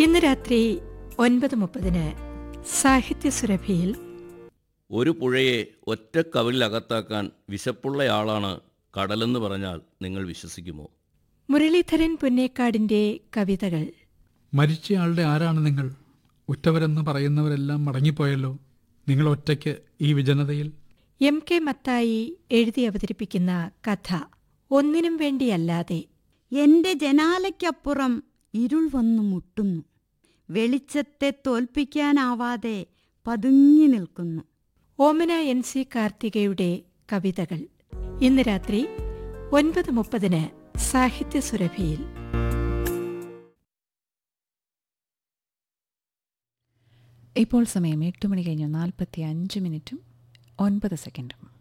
ഇന്ന് രാത്രി ഒൻപത് മുപ്പതിന് സാഹിത്യ സുരഭിയിൽ ഒരു പുഴയെ ഒറ്റ കവിളിലകത്താക്കാൻ വിശപ്പുള്ളയാളാണ് കടലെന്ന് പറഞ്ഞാൽ നിങ്ങൾ വിശ്വസിക്കുമോ മുരളീധരൻ പുന്നേക്കാടിന്റെ കവിതകൾ മരിച്ചയാളുടെ ആരാണ് നിങ്ങൾ ഉറ്റവരെന്ന് പറയുന്നവരെല്ലാം മടങ്ങിപ്പോയല്ലോ നിങ്ങൾ ഒറ്റയ്ക്ക് ഈ വിജനതയിൽ എം കെ മത്തായി എഴുതി അവതരിപ്പിക്കുന്ന കഥ ഒന്നിനും വേണ്ടിയല്ലാതെ എന്റെ ജനാലയ്ക്കപ്പുറം ഇരുൾ വന്നു മുട്ടുന്നു വെളിച്ചത്തെ തോൽപ്പിക്കാനാവാതെ പതുങ്ങി നിൽക്കുന്നു ഓമന എൻ സി കാർത്തികയുടെ കവിതകൾ ഇന്ന് രാത്രി ഒൻപത് മുപ്പതിന് സാഹിത്യ സുരഭിയിൽ ഇപ്പോൾ സമയം എട്ട് മണി കഴിഞ്ഞ് നാൽപ്പത്തി അഞ്ച് മിനിറ്റും ഒൻപത് സെക്കൻഡും